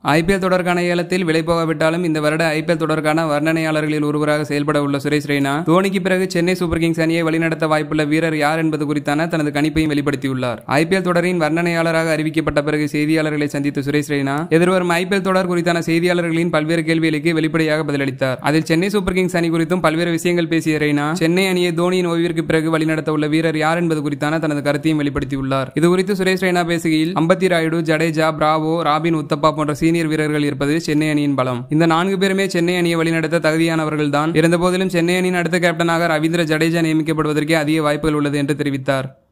IPL தொடருக்கான ஏலத்தில் விலை போகாவிட்டாலும் இந்த வருட ஐபிஎல் தொடருக்கான வர்ணனையாளர்களில் ஒருவராக செயல்பட உள்ள சுரேஷ் ரெய்னா தோனிக்கு பிறகு சென்னை சூப்பர் கிங்ஸ் அணியை வழிநடத்த வாய்ப்புள்ள வீரர் யார் என்பது குறித்தான தனது கணிப்பையும் வெளிப்படுத்தியுள்ளார் ஐபிஎல் தொடரின் வர்ணனையாளராக அறிவிக்கப்பட்ட பிறகு செய்தியாளர்களை சந்தித்த சுரேஷ் ரெய்னா எதிர்வரும் ஐபிஎல் தொடர் குறித்தான செய்தியாளர்களின் பல்வேறு கேள்விகளுக்கு வெளிப்படையாக பதிலளித்தார் அதில் சென்னை சூப்பர் கிங்ஸ் அணி குறித்தும் பல்வேறு விஷயங்கள் பேசிய ரெய்னா சென்னை அணியை தோனியின் ஓய்விற்கு பிறகு வழிநடத்த உள்ள வீரர் யார் என்பது குறித்தான தனது கருத்தையும் வெளிப்படுத்தியுள்ளார் இது குறித்து சுரேஷ் ரெய்னா பேசுகையில் அம்பத்தி ராயுடு ஜடேஜா பிராவோ ராபின் உத்தப்பா போன்ற சீனியர் வீரர்கள் இருப்பது சென்னை அணியின் பலம் இந்த நான்கு பேருமே சென்னை அணியை வழிநடத்த தகுதியானவர்கள் தான் இருந்தபோதிலும் சென்னை அணியின் அடுத்த கேப்டனாக ரவீந்திர ஜடேஜா நியமிக்கப்படுவதற்கே அதிக வாய்ப்புகள் உள்ளது என்று தெரிவித்தார்